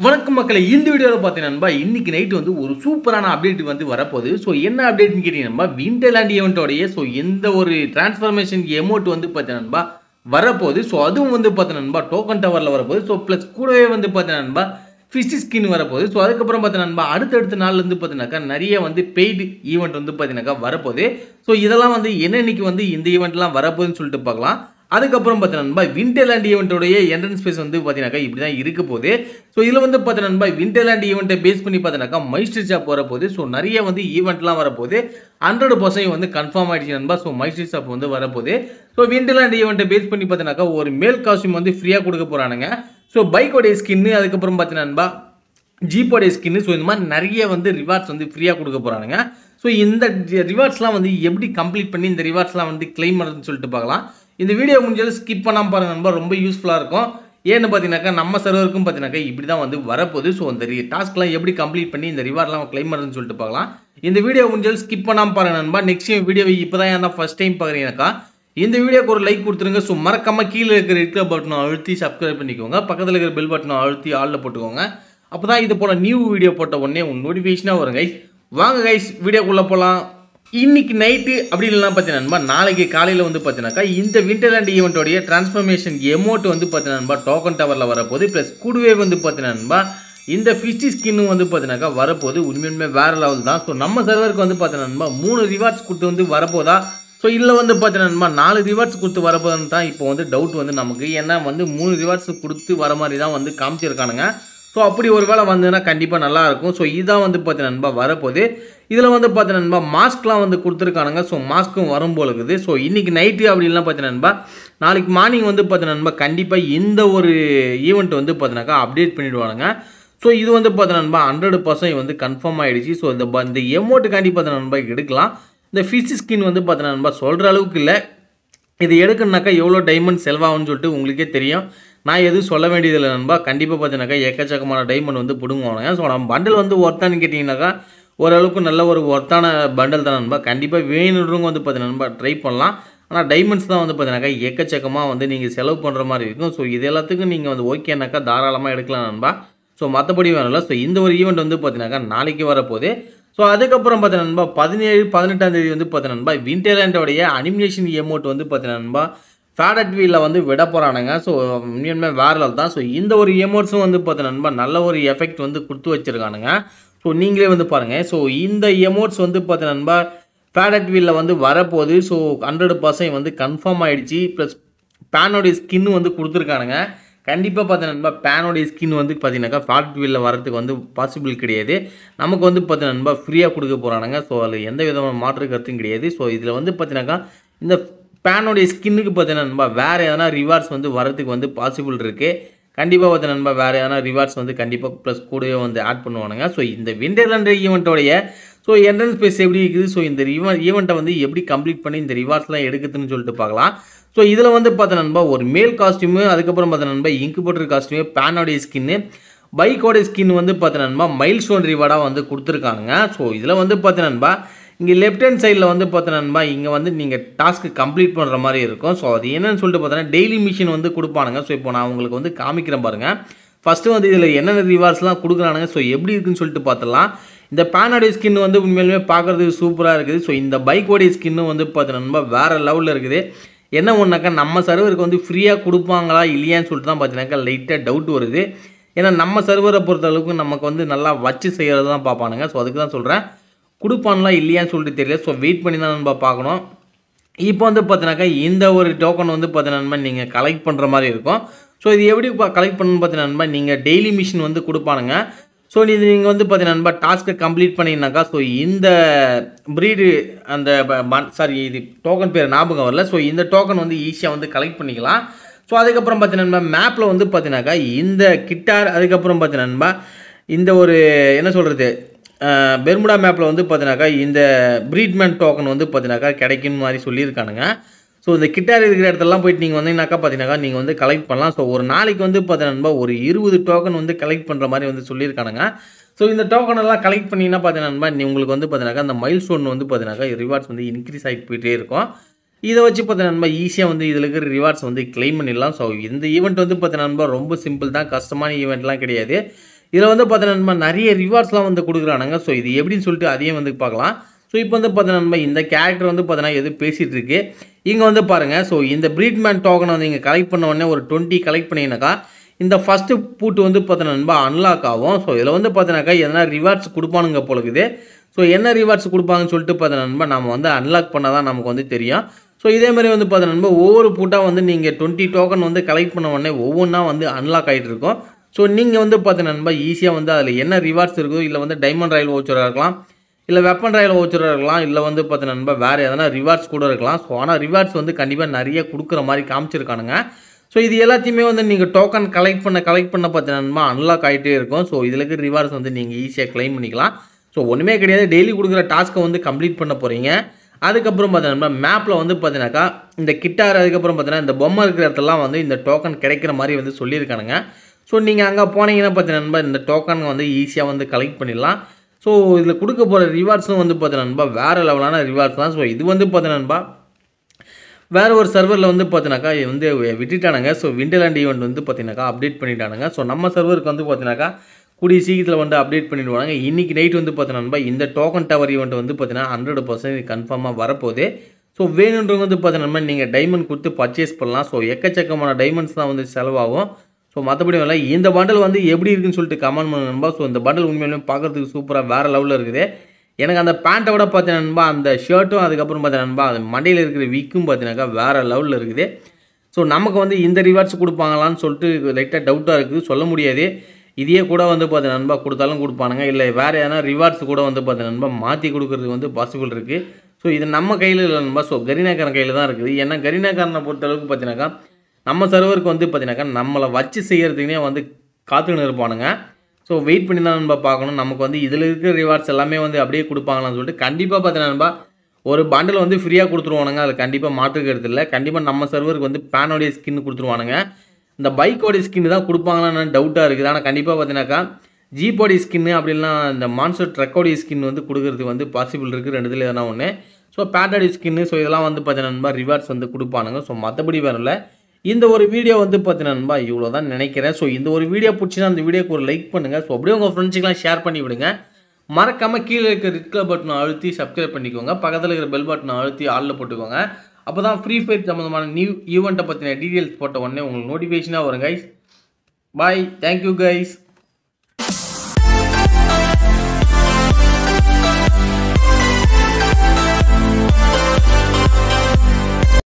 வணக்கம் மக்களை இந்த வீடியோவில் பார்த்தீங்கன்னா நண்பா, இன்னைக்கு நைட் வந்து ஒரு சூப்பரான அப்டேட் வந்து வரப்போகுது ஸோ என்ன அப்டேட்னு கேட்டீங்கன்னா விண்டர்லேண்ட் ஈவெண்ட்டோடைய ஸோ எந்த ஒரு டிரான்ஸ்ஃபர்மேஷன் எமௌண்ட் வந்து பார்த்தீங்கன்னா வரப்போகுது ஸோ அதுவும் வந்து பார்த்தீங்கன்னா டோக்கன் டவரில் வரப்போகுது ஸோ ப்ளஸ் கூடவே வந்து பார்த்தீங்கன்னா ஃபிஷ் ஸ்கின் வரப்போகுது ஸோ அதுக்கப்புறம் பார்த்தீங்கன்னா அடுத்தடுத்த நாள்லேருந்து பார்த்தீங்கன்னாக்கா நிறைய வந்து பெய்டு ஈவெண்ட் வந்து பார்த்தீங்கன்னாக்கா வரப்போகுது ஸோ இதெல்லாம் வந்து என்னன்னைக்கு வந்து இந்த ஈவெண்ட்லாம் வரப்போகுதுன்னு சொல்லிட்டு பார்க்கலாம் அதுக்கப்புறம் பார்த்தீங்கன்னா விண்டர்லேண்ட் ஈவெண்ட்டோடைய என்ட்ரன்ஸ் ஸ்பேஸ் வந்து பார்த்தீங்கன்னாக்கா இப்படி தான் இருக்க போகுது ஸோ இதில் வந்து பார்த்தீங்கன்னா விண்டர்லேண்ட் ஈவெண்ட்டை பேஸ் பண்ணி பார்த்தீங்கன்னாக்கா மைஸ்டர் ஷாப் வரப்போகுது ஸோ நிறைய வந்து ஈவெண்ட்லாம் வரப்போகுது ஹண்ட்ரட் பர்சன்ட் வந்து கன்ஃபார்ம் ஆயிடுச்சு நண்பா ஸோ மைஸ்டர் ஷாப் வந்து வரப்போகுது ஸோ விண்டர்லேண்ட் ஈவெண்ட்டை பேஸ் பண்ணி பார்த்தீங்கன்னாக்கா ஒரு மேல் காஸ்டியூம் வந்து ஃப்ரீயாக கொடுக்க போகிறானுங்க ஸோ பைக்கோடைய ஸ்கின்னு அதுக்கப்புறம் பார்த்தீங்கன்னா ஜீப்போடைய ஸ்கின்னு ஸோ இந்த மாதிரி நிறைய வந்து ரிவார்ட்ஸ் வந்து ஃப்ரீயாக கொடுக்க போகிறானுங்க ஸோ இந்த ரிவார்ட்ஸ்லாம் வந்து எப்படி கம்ப்ளீட் பண்ணி இந்த ரிவார்ட்ஸ்லாம் வந்து கிளைம் பண்ணுறதுன்னு சொல்லிட்டு பார்க்கலாம் இந்த வீடியோ முடிஞ்சாலும் ஸ்கிப் பண்ணாமல் பாருங்க நண்பா ரொம்ப யூஸ்ஃபுல்லாக இருக்கும் ஏன்னு பார்த்தீங்கன்னாக்கா நம்ம சர்வருக்கும் பார்த்தீங்கன்னாக்கா இப்படி தான் வந்து வரப்போகுது ஸோ அந்த டாஸ்க்லாம் எப்படி கம்ப்ளீட் பண்ணி இந்த ரிவார்ட்லாம் கிளைம் பண்ணுறதுன்னு சொல்லிட்டு பார்க்கலாம் இந்த வீடியோ முடிஞ்சாலும் ஸ்கிப் பண்ணாமல் பாருங்க நண்பா நெக்ஸ்ட் வீடியோவை இப்போ தான் ஏன்னா ஃபஸ்ட் டைம் பார்க்குறீங்கன்னாக்கா இந்த வீடியோக்கு ஒரு லைக் கொடுத்துருங்க ஸோ மறக்காம கீழே இருக்கிற இருக்கிற பட்டனை அழுத்தி சப்ஸ்கிரைப் பண்ணிக்கோங்க பக்கத்தில் இருக்கிற பெல் பட்டனை அழுத்தி ஆளில் போட்டுக்கோங்க அப்போ தான் இது போல் நியூ வீடியோ போட்ட உடனே உங்கள் நோட்டிஃபிகேஷனாக வரும் கைஸ் வாங்க கைஸ் வீடியோக்குள்ளே போகலாம் இன்னைக்கு நைட்டு அப்படி இல்லைனா பார்த்தீங்கன்னா நாளைக்கு காலையில் வந்து பார்த்தீங்கன்னாக்கா இந்த விண்டர்லேண்ட் ஈவெண்ட்டோடைய டிரான்ஸ்ஃபர்மேஷன் எமௌண்ட் வந்து பார்த்தீங்கன்னா டோக்கன் டவரில் வரப்போகுது ப்ளஸ் கூடவே வந்து பார்த்தீங்கன்னா இந்த ஃபிஷ்டி ஸ்கின்னும் வந்து பார்த்தீங்கன்னாக்கா வரப்போகுது உண்மையுமே வேறு லெவல் தான் ஸோ நம்ம சர்வருக்கு வந்து பார்த்தீங்கன்னா மூணு ரிவார்ட்ஸ் கொடுத்து வந்து வரப்போதா ஸோ இதில் வந்து பார்த்தீங்கன்னா நாலு ரிவார்ட்ஸ் கொடுத்து வரப்போதுன்னு தான் இப்போ வந்து டவுட் வந்து நமக்கு ஏன்னா வந்து மூணு ரிவார்ட்ஸ் கொடுத்து வர மாதிரி தான் வந்து காமிச்சிருக்கானுங்க ஸோ அப்படி ஒரு வேளை வந்ததுன்னா கண்டிப்பாக நல்லாயிருக்கும் ஸோ இதான் வந்து பார்த்தீங்கன்னா வரப்போகுது இதில் வந்து பார்த்தீங்கன்னா மாஸ்க்லாம் வந்து கொடுத்துருக்கானுங்க ஸோ மாஸ்க்கும் வரும் போல இருக்குது ஸோ இன்றைக்கி நைட்டு அப்படின்லாம் பார்த்தீங்கன்னா நாளைக்கு மார்னிங் வந்து பார்த்தீங்கன்னா கண்டிப்பாக இந்த ஒரு ஈவெண்ட் வந்து பார்த்தீங்கன்னாக்கா அப்டேட் பண்ணிவிடுவானுங்க ஸோ இது வந்து பார்த்தீங்கன்னா ஹண்ட்ரட் பர்சன்ட் வந்து கன்ஃபார்ம் ஆகிடுச்சு ஸோ இந்த இந்த எமௌண்ட்டுக்காண்டி பார்த்தீங்கன்னா எடுக்கலாம் இந்த ஃபிஷ் ஸ்கின் வந்து பார்த்தீங்கன்னா சொல்கிற அளவுக்கு இல்லை இது எடுக்கணுனாக்கா எவ்வளோ டைமண்ட் செலவாகும்னு சொல்லிட்டு உங்களுக்கே தெரியும் நான் எதுவும் சொல்ல வேண்டியதில்லை நண்பா கண்டிப்பாக பார்த்தீங்கன்னாக்கா எக்கச்சக்கமான டைமண்ட் வந்து பிடுங்குவானுங்க ஸோ நம்ம பண்டில் வந்து ஒர்த்தான்னு கேட்டிங்கனாக்கா ஓரளவுக்கு நல்ல ஒரு ஒர்த்தான பண்டல் தான் நண்பா கண்டிப்பாக வேணுன்றவங்க வந்து பார்த்தீங்கன்னா நண்பா ட்ரை பண்ணலாம் ஆனால் டைமண்ட்ஸ் தான் வந்து பார்த்தீங்கன்னாக்கா எக்கச்சக்கமாக வந்து நீங்கள் செலவு பண்ணுற மாதிரி இருக்கும் ஸோ இது எல்லாத்துக்கும் நீங்கள் வந்து ஓகேனாக்கா தாராளமாக எடுக்கலாம் நண்பா ஸோ மற்றபடி வேணும்ல ஸோ இந்த ஒரு ஈவெண்ட் வந்து பார்த்தீங்கன்னாக்கா நாளைக்கு வரப்போகுது ஸோ அதுக்கப்புறம் பார்த்தீங்கன்னா பதினேழு பதினெட்டாம் தேதி வந்து பார்த்தீங்கன்னா விண்டர்லேண்டோடைய அனிமினேஷன் எமௌண்ட் வந்து பார்த்தீங்கன்னா ஃபேடட் வீலில் வந்து விட போகிறானுங்க ஸோ உண்மையுமே வேறு லெவல் தான் ஸோ இந்த ஒரு எமௌண்ட்ஸும் வந்து பார்த்தீங்கன்னா நல்ல ஒரு எஃபெக்ட் வந்து கொடுத்து வச்சுருக்கானுங்க ஸோ நீங்களே வந்து பாருங்கள் ஸோ இந்த எமௌண்ட்ஸ் வந்து பார்த்தீங்கன்னா ஃபேடட் வீலில் வந்து வரப்போகுது ஸோ ஹண்ட்ரட் பர்சன்ட் வந்து கன்ஃபார்ம் ஆகிடுச்சு ப்ளஸ் பேனோடைய ஸ்கின்னு வந்து கொடுத்துருக்கானுங்க கண்டிப்பாக பார்த்தீங்கன்னா பேனோடைய ஸ்கின் வந்து பார்த்தீங்கன்னாக்கா ஃபால்ட் வீலில் வரதுக்கு வந்து பாசிபிள் கிடையாது நமக்கு வந்து பார்த்தீங்கன்னா ஃப்ரீயாக கொடுக்க போகிறானுங்க ஸோ அதில் எந்த விதமான மாற்று கருத்தும் கிடையாது ஸோ இதில் வந்து பார்த்தீங்கன்னாக்கா இந்த பேனோடைய ஸ்கின்னுக்கு பார்த்தீங்கன்னா வேறு எதனா ரிவார்ட்ஸ் வந்து வரதுக்கு வந்து பாசிபிள் இருக்குது கண்டிப்பாக பார்த்தீங்கன்னா வேறு எதனா ரிவார்ட்ஸ் வந்து கண்டிப்பாக ப்ளஸ் கூடவே வந்து ஆட் பண்ணுவானுங்க ஸோ இந்த விண்டர்லேண்ட் ஈவெண்ட்டோடைய ஸோ என்ட்ரன்ஸ் ஸ்பேஸ் எப்படி இருக்குது ஸோ இந்த ஈவெண்ட் ஈவெண்ட்டை வந்து எப்படி கம்ப்ளீட் பண்ணி இந்த ரிவார்ட்ஸ்லாம் எடுக்குதுன்னு சொல்லிட்டு பார்க்கலாம் ஸோ இதில் வந்து பார்த்தோன்னா ஒரு மேல் காஸ்டியூமு அதுக்கப்புறம் பார்த்தோன்னா இன்குபேட்டர் காஸ்டியூமு பேனோடைய ஸ்கின்னு பைக்கோடைய ஸ்கின் வந்து பார்த்தோன்னா மைல் ஸ்டோன் ரிவார்டாக வந்து கொடுத்துருக்கானுங்க ஸோ இதில் வந்து பார்த்தோன்னா இங்கே லெஃப்ட் ஹேண்ட் சைடில் வந்து பார்த்தோன்னா இங்கே வந்து நீங்கள் டாஸ்க்கு கம்ப்ளீட் பண்ணுற மாதிரி இருக்கும் ஸோ அது என்னன்னு சொல்லிட்டு பார்த்தோன்னா டெய்லி மிஷின் வந்து கொடுப்பானுங்க ஸோ இப்போ நான் உங்களுக்கு வந்து காமிக்கிறேன் பாருங்கள் ஃபஸ்ட்டு வந்து இதில் என்னென்ன ரிவார்ட்ஸ்லாம் கொடுக்குறானுங்க ஸோ எப்படி இருக்குன்னு சொல்லிட்டு பார்த்துடலாம் இந்த பேனோடைய ஸ்கின் வந்து உண்மையிலுமே பார்க்குறதுக்கு சூப்பராக இருக்குது ஸோ இந்த பைக்கோடைய ஸ்கின்னு வந்து பார்த்தோன்னா வேறு லெவலில் இருக்குது என்ன ஒன்றாக்கா நம்ம சர்வருக்கு வந்து ஃப்ரீயாக கொடுப்பாங்களா இல்லையான்னு சொல்லிட்டு தான் பார்த்தீங்கன்னாக்கா லைட்டாக டவுட் வருது ஏன்னா நம்ம சர்வரை பொறுத்த அளவுக்கு நமக்கு வந்து நல்லா வச்சு செய்கிறது தான் பார்ப்பானுங்க ஸோ அதுக்கு தான் சொல்கிறேன் கொடுப்பாங்களா இல்லையான்னு சொல்லிட்டு தெரியல ஸோ வெயிட் பண்ணி தான் நம்ம பார்க்கணும் இப்போ வந்து பார்த்தீங்கன்னாக்கா இந்த ஒரு டோக்கன் வந்து பார்த்தீங்கன்னா நீங்கள் கலெக்ட் பண்ணுற மாதிரி இருக்கும் ஸோ இது எப்படி கலெக்ட் பண்ணணும்னு பார்த்தீங்கன்னா நீங்கள் டெய்லி மிஷின் வந்து கொடுப்பானுங்க ஸோ இது நீங்கள் வந்து பார்த்தீங்கன்னா டாஸ்க்கை கம்ப்ளீட் பண்ணிங்கனாக்கா ஸோ இந்த ப்ரீடு அந்த சாரி இது டோக்கன் பேர் ஞாபகம் வரல ஸோ இந்த டோக்கன் வந்து ஈஸியாக வந்து கலெக்ட் பண்ணிக்கலாம் ஸோ அதுக்கப்புறம் பார்த்தீங்கன்னா மேப்பில் வந்து பார்த்தீங்கன்னாக்கா இந்த கிட்டார் அதுக்கப்புறம் பார்த்தீங்கன்னா இந்த ஒரு என்ன சொல்கிறது பெர்முடா மேப்பில் வந்து பார்த்தீங்கன்னாக்கா இந்த ப்ரீட்மேன் டோக்கன் வந்து பார்த்தீங்கன்னாக்கா கிடைக்கும் மாதிரி சொல்லியிருக்கானுங்க ஸோ இந்த கிட்டார் இருக்கிற இடத்துலலாம் போயிட்டு நீங்கள் வந்தீங்கன்னாக்கா பார்த்தீங்கன்னாக்கா நீங்கள் வந்து கலெக்ட் பண்ணலாம் ஸோ ஒரு நாளைக்கு வந்து பார்த்தீங்கன்னா ஒரு இருபது டோக்கன் வந்து கலெக்ட் பண்ணுற மாதிரி வந்து சொல்லியிருக்கானுங்க ஸோ இந்த டோக்கன் எல்லாம் கலெக்ட் பண்ணிங்கன்னா பார்த்தீங்கன்னா நீ உங்களுக்கு வந்து பார்த்தீங்கன்னாக்கா அந்த மைல் ஸ்டோன் வந்து பார்த்தீங்கன்னாக்கா ரிவார்ட்ஸ் வந்து இன்க்ரீஸ் ஆகிட்டு போயிட்டே இருக்கும் இதை வச்சு பார்த்தீங்கன்னா ஈஸியாக வந்து இதில் இருக்கிற ரிவார்ட்ஸ் வந்து கிளைம் பண்ணிடலாம் ஸோ இந்த ஈவெண்ட் வந்து பார்த்தீங்கன்னா ரொம்ப சிம்பிள் தான் கஷ்டமான ஈவெண்ட்லாம் கிடையாது இதில் வந்து பார்த்தீங்கன்னா நிறைய ரிவார்ட்ஸ்லாம் வந்து கொடுக்குறானுங்க ஸோ இது எப்படின்னு சொல்லிட்டு அதையும் வந்து பார்க்கலாம் ஸோ இப்போ வந்து பார்த்தீங்கன்னா இந்த கேரக்டர் வந்து பார்த்தீங்கன்னா எது பேசிகிட்டு இருக்கு இங்கே வந்து பாருங்கள் ஸோ இந்த ப்ரீட்மேன் டோக்கனை வந்து நீங்கள் கலெக்ட் பண்ண உடனே ஒரு டுவெண்ட்டி கலெக்ட் பண்ணிங்கனாக்கா இந்த ஃபஸ்ட்டு பூட்டு வந்து பார்த்தீங்கன்னா அன்லாக் ஆகும் ஸோ இதில் வந்து பார்த்தீங்கன்னாக்கா எதனா ரிவார்ட்ஸ் கொடுப்பானுங்க போலக்குது ஸோ என்ன ரிவார்ட்ஸ் கொடுப்பாங்கன்னு சொல்லிட்டு பார்த்தீங்கன்னா நம்ம வந்து அன்லாக் பண்ணால் தான் நமக்கு வந்து தெரியும் ஸோ இதே மாதிரி வந்து பார்த்தீங்கன்னா ஒவ்வொரு பூட்டாக வந்து நீங்கள் டுவெண்ட்டி டோக்கன் வந்து கலெக்ட் பண்ண உடனே ஒவ்வொன்றா வந்து அன்லாக் ஆகிட்டு இருக்கும் ஸோ நீங்கள் வந்து பார்த்தீங்கன்னா ஈஸியாக வந்து அதில் என்ன ரிவார்ட்ஸ் இருக்குதோ இல்லை வந்து டைமண்ட் ராயல் ஓச்சராக இருக்கலாம் இல்லை வெப்பன் ராயல் ஓச்சராக இருக்கலாம் இல்லை வந்து பார்த்தீங்கன்னா வேறு எதனா ரிவார்ட்ஸ் கூட இருக்கலாம் ஸோ ஆனால் ரிவார்ட்ஸ் வந்து கண்டிப்பாக நிறைய கொடுக்குற மாதிரி காமிச்சிருக்கானுங்க ஸோ இது எல்லாத்தையுமே வந்து நீங்கள் டோக்கன் கலெக்ட் பண்ண கலெக்ட் பண்ண பார்த்தீங்கன்னா அன்லாக் ஆகிட்டே இருக்கும் ஸோ இதில் இருக்கிற ரிவார்ட்ஸ் வந்து நீங்கள் ஈஸியாக க்ளைம் பண்ணிக்கலாம் ஸோ ஒன்றுமே கிடையாது டெய்லி கொடுக்குற டாஸ்க்கை வந்து கம்ப்ளீட் பண்ண போகிறீங்க அதுக்கப்புறம் பார்த்தீங்கன்னா மேப்பில் வந்து பார்த்தீங்கன்னாக்கா இந்த கிட்டார் அதுக்கப்புறம் பார்த்தீங்கன்னா இந்த பொம்மை இருக்கிற இடத்துலலாம் வந்து இந்த டோக்கன் கிடைக்கிற மாதிரி வந்து சொல்லியிருக்கானுங்க ஸோ நீங்கள் அங்கே போனீங்கன்னா பார்த்தீங்கன்னா இந்த டோக்கன் வந்து ஈஸியாக வந்து கலெக்ட் பண்ணிடலாம் ஸோ இதில் கொடுக்க போகிற ரிவார்ட்ஸும் வந்து பார்த்தீங்கன்னா வேறு லெவலான ரிவார்ட்ஸ் தான் ஸோ இது வந்து பார்த்தீங்கன்னா வேறு ஒரு சர்வரில் வந்து பார்த்தீங்கன்னாக்கா இது வந்து விட்டுட்டானுங்க ஸோ விண்டர்லேண்ட் ஈவெண்ட் வந்து பார்த்தீங்கன்னாக்கா அப்டேட் பண்ணிட்டானுங்க ஸோ நம்ம சர்வருக்கு வந்து பார்த்தீங்கன்னாக்கா கூடிய சீக்கிரத்தில் வந்து அப்டேட் பண்ணிடுவாங்க இன்றைக்கி நைட் வந்து பார்த்தீங்கன்னா இந்த டோக்கன் டவர் ஈவெண்ட் வந்து பார்த்தீங்கன்னா ஹண்ட்ரட் பர்சன்ட் கன்ஃபார்மாக வரப்போகுது ஸோ வேணுன்றவங்க வந்து பார்த்தீங்கன்னா நீங்கள் டைமண்ட் கொடுத்து பர்ச்சேஸ் பண்ணலாம் ஸோ எக்கச்சக்கமான டைமண்ட்ஸ் தான் வந்து செலவாகும் ஸோ மற்றபடி இல்லை இந்த பண்டல் வந்து எப்படி இருக்குன்னு சொல்லிட்டு கமெண்ட் பண்ணுன்பா ஸோ இந்த பண்டல் உண்மையிலுமே பார்க்குறதுக்கு சூப்பராக வேறு லெவலில் இருக்குது எனக்கு அந்த பேண்ட்டை விட பார்த்தீங்கன்னா அந்த ஷர்ட்டும் அதுக்கப்புறம் பார்த்தீங்கன்னா அது மண்டையில் இருக்கிற வீக்கும் பார்த்தீங்கன்னாக்கா வேறு லெவலில் இருக்குது ஸோ நமக்கு வந்து இந்த ரிவார்ட்ஸ் கொடுப்பாங்களான்னு சொல்லிட்டு லைட்டாக டவுட்டாக இருக்குது சொல்ல முடியாது இதையே கூட வந்து பார்த்து நண்பா கொடுத்தாலும் கொடுப்பானுங்க இல்லை வேறு எதனா ரிவார்ட்ஸ் கூட வந்து பார்த்து நண்பா மாற்றி கொடுக்குறது வந்து பாசிபிள் இருக்குது ஸோ இது நம்ம கையில் இல்லை நண்பா ஸோ கரீனாக்காரன் கையில் தான் இருக்குது ஏன்னா கரீனாக்காரனை பொறுத்தளவுக்கு பார்த்தீங்கன்னாக்கா நம்ம சர்வருக்கு வந்து பார்த்தீங்கன்னாக்கா நம்மளை வச்சு செய்கிறதுக்குனே வந்து காத்துக்கின்னு இருப்பானுங்க ஸோ வெயிட் பண்ணி தான் நண்பா பார்க்கணும் நமக்கு வந்து இதில் இருக்கிற ரிவார்ட்ஸ் எல்லாமே வந்து அப்படியே கொடுப்பாங்களான்னு சொல்லிட்டு கண்டிப்பாக பார்த்தீங்கன்னா நண்பா ஒரு பண்டில் வந்து ஃப்ரீயாக கொடுத்துருவானுங்க அது கண்டிப்பாக மாற்றுக்கிறது இல்லை கண்டிப்பாக நம்ம சர்வருக்கு வந்து பேனோடைய ஸ்கின் கொடுத்துருவானுங்க இந்த பைக்கோடைய ஸ்கின் தான் கொடுப்பாங்களான்னு டவுட்டாக இருக்குது ஆனால் கண்டிப்பாக பார்த்தீங்கன்னாக்கா ஜீப்போடைய ஸ்கின்னு அப்படின்னா இந்த மான்ஸ்டர் ட்ரக்கோடைய ஸ்கின் வந்து கொடுக்கறதுக்கு வந்து பாசிபிள் இருக்குது ரெண்டுத்தில் எதனா ஒன்று ஸோ பேட்டோடைய ஸ்கின்னு ஸோ இதெல்லாம் வந்து பார்த்தீங்கன்னா ரிவார்ட்ஸ் வந்து கொடுப்பானுங்க ஸோ மற்றபடி வேறு இல்லை இந்த ஒரு வீடியோ வந்து பார்த்தீங்கன்னா இவ்வளோ தான் நினைக்கிறேன் ஸோ இந்த ஒரு வீடியோ பிடிச்சினா அந்த வீடியோக்கு ஒரு லைக் பண்ணுங்கள் ஸோ அப்படியே உங்கள் ஃப்ரெண்ட்ஸுக்கெலாம் ஷேர் பண்ணி விடுங்க மறக்காமல் கீழே இருக்கிற ரெட் கலர் பட்டனை அழுத்தி சப்ஸ்கிரைப் பண்ணிக்கோங்க பக்கத்தில் இருக்கிற பெல் பட்டனை அழுத்தி ஆளில் போட்டுக்கோங்க அப்போ தான் ஃப்ரீ ஃபயர் சம்மந்தமான நியூ ஈவெண்ட்டை பற்றின டீட்டெயில்ஸ் போட்ட உடனே உங்களுக்கு நோட்டிஃபிகேஷனாக வரும் guys bye thank you guys Thank